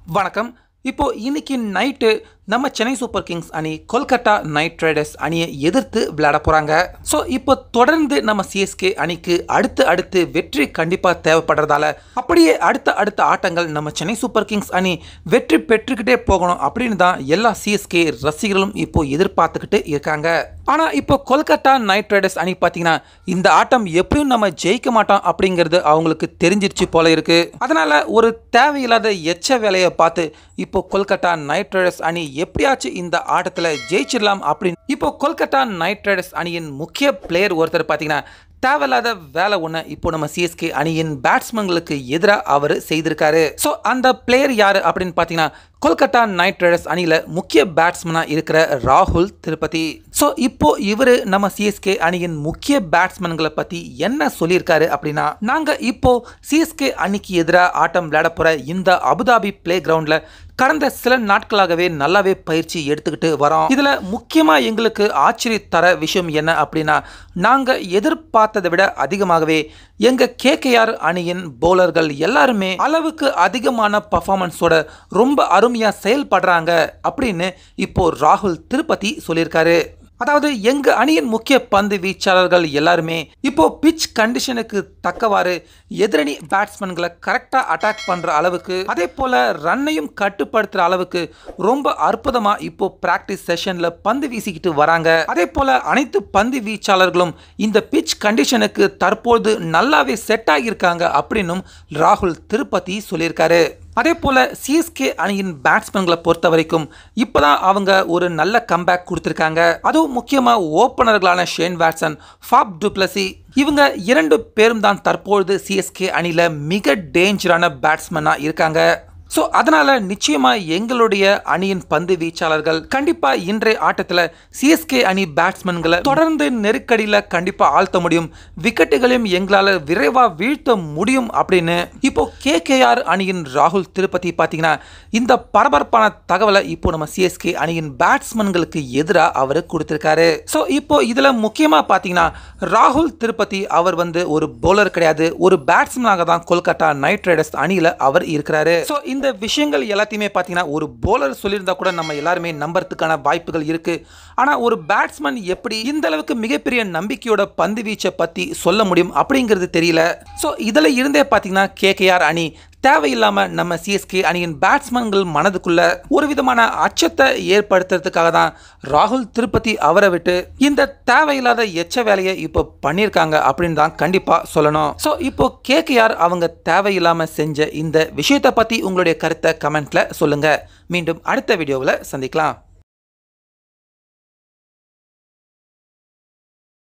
வணக்கம் இப்போ இன்னைக்கு நைட்டு நம்ம சென்னை சூப்பர் கிங்ஸ் அணி கொல்கத்தா நைட் ரைடர்ஸ் அணியை எதிர்த்து விளையாட போறாங்க ஸோ இப்போ தொடர்ந்து நம்ம சிஎஸ்கே அணிக்கு அடுத்து அடுத்து வெற்றி கண்டிப்பாக தேவைப்படுறதால அப்படியே அடுத்த அடுத்த ஆட்டங்கள் நம்ம சென்னை சூப்பர் கிங்ஸ் அணி வெற்றி பெற்றுக்கிட்டே போகணும் அப்படின்னு தான் எல்லா சிஎஸ்கே ரசிகர்களும் இப்போ எதிர்பார்த்துக்கிட்டு இருக்காங்க ஆனால் இப்போ கொல்கத்தா நைட் ரைடர்ஸ் அணி பார்த்தீங்கன்னா இந்த ஆட்டம் எப்படியும் நம்ம ஜெயிக்க மாட்டோம் அப்படிங்கிறது அவங்களுக்கு தெரிஞ்சிருச்சு போல இருக்கு அதனால ஒரு தேவையில்லாத எச்ச வேலையை பார்த்து இப்போ கொல்கத்தா நைட் ரைடர்ஸ் அணி எப்படியாச்சும் இந்த ஆட்டத்தில் ஜெயிச்சிடலாம் அப்படின்னு இப்போ கொல்கத்தா நைட் ரைடர்ஸ் அணியின் முக்கிய பிளேயர் ஒருத்தர் பார்த்தீங்கன்னா தேவையில்லாத வேலை ஒன்று இப்போ நம்ம சிஎஸ்கே அணியின் பேட்ஸ்மேன்களுக்கு எதிராக அவர் செய்திருக்காரு ஸோ அந்த பிளேயர் யார் அப்படின்னு பார்த்தீங்கன்னா கொல்கத்தா நைட் ரைடர்ஸ் அணியில் முக்கிய பேட்ஸ்மனாக இருக்கிற ராகுல் திருப்பதி ஸோ இப்போ இவர் நம்ம சிஎஸ்கே அணியின் முக்கிய பேட்ஸ்மேன்களை பற்றி என்ன சொல்லியிருக்காரு அப்படின்னா நாங்கள் இப்போ சிஎஸ்கே அணிக்கு எதிராக ஆட்டம் விளையாட போகிற இந்த அபுதாபி பிளே கிரவுண்டில் கடந்த சில நாட்களாகவே நல்லாவே பயிற்சி எடுத்துக்கிட்டு வரோம் இதில் முக்கியமாக எங்களுக்கு ஆச்சரிய தர விஷயம் என்ன அப்படின்னா நாங்கள் எதிர்பார்த்ததை விட அதிகமாகவே எங்கள் கேகேஆர் அணியின் பவுலர்கள் எல்லாருமே அளவுக்கு அதிகமான பர்ஃபார்மன்ஸோட ரொம்ப அருமையாக செயல்படுறாங்க அப்படின்னு இப்போ ராகுல் திருப்பதி சொல்லியிருக்காரு அதாவது எங்க அணியின் முக்கிய பந்து வீச்சாளர்கள் எல்லாருமே இப்போ பிச் கண்டிஷனுக்கு தக்கவாறு எதிரணி பேட்ஸ்மேன்களை கரெக்டாக அட்டாக் பண்ற அளவுக்கு அதே போல ரன்னையும் கட்டுப்படுத்துற அளவுக்கு ரொம்ப அற்புதமா இப்போ பிராக்டிஸ் செஷன்ல பந்து வீசிக்கிட்டு வராங்க அதே போல அனைத்து பந்து வீச்சாளர்களும் இந்த பிச் கண்டிஷனுக்கு தற்போது நல்லாவே செட் ஆகியிருக்காங்க அப்படின்னும் ராகுல் திருப்பதி சொல்லியிருக்காரு அதே போல சிஎஸ்கே அணியின் பேட்ஸ்மேன்களை பொறுத்த வரைக்கும் இப்போதான் அவங்க ஒரு நல்ல கம்பேக் கொடுத்துருக்காங்க அதுவும் முக்கியமாக ஓப்பனர்களான ஷேன் வாட்சன் ஃபாப் டுப்ளசி இவங்க இரண்டு பேரும் தான் தற்பொழுது சிஎஸ்கே அணியில் மிக டேஞ்சரான பேட்ஸ்மேனாக இருக்காங்க ஸோ அதனால நிச்சயமா எங்களுடைய அணியின் பந்து வீச்சாளர்கள் கண்டிப்பா இன்றைய ஆட்டத்தில் சிஎஸ்கே அணி பேட்ஸ்மேன்களை தொடர்ந்து நெருக்கடியில் கண்டிப்பா ஆழ்த்த முடியும் விக்கெட்டுகளையும் எங்களால் விரைவா வீழ்த்த முடியும் அப்படின்னு இப்போ கேகேஆர் அணியின் ராகுல் திருப்பதி பார்த்தீங்கன்னா இந்த பரபரப்பான தகவலை இப்போ நம்ம சிஎஸ்கே அணியின் பேட்ஸ்மேன்களுக்கு எதிராக அவர் கொடுத்திருக்காரு ஸோ இப்போ இதில் முக்கியமாக பார்த்தீங்கன்னா ராகுல் திருப்பதி அவர் வந்து ஒரு பவுலர் கிடையாது ஒரு பேட்ஸ்மேனாக தான் கொல்கத்தா நைட் ரைடர்ஸ் அணியில் அவர் இருக்கிறாரு ஸோ இந்த விஷயங்கள் எல்லாத்தையுமே பார்த்தீங்கன்னா ஒரு போலர் சொல்லியிருந்தா கூட நம்ம எல்லாருமே நம்புறதுக்கான வாய்ப்புகள் இருக்கு ஆனால் ஒரு பேட்ஸ்மேன் எப்படி இந்த அளவுக்கு மிகப்பெரிய நம்பிக்கையோட பந்து வீச்சை பற்றி சொல்ல முடியும் அப்படிங்கிறது தெரியல ஸோ இதில் இருந்தே பார்த்தீங்கன்னா கேகேஆர் அணி தேவையில்லாமல் நம்ம சிஎஸ்கே அணியின் பேட்ஸ்மேன்கள் மனதுக்குள்ள ஒரு விதமான அச்சத்தை ஏற்படுத்துறதுக்காக தான் ராகுல் திருப்பதி அவரை விட்டு இந்த தேவையில்லாத எச்ச வேலையை இப்போ பண்ணியிருக்காங்க அப்படின்னு தான் கண்டிப்பாக சொல்லணும் ஸோ இப்போ கேகேஆர் அவங்க தேவையில்லாமல் செஞ்ச இந்த விஷயத்தை பற்றி உங்களுடைய கருத்தை கமெண்ட்ல சொல்லுங்க மீண்டும் அடுத்த வீடியோவில் சந்திக்கலாம்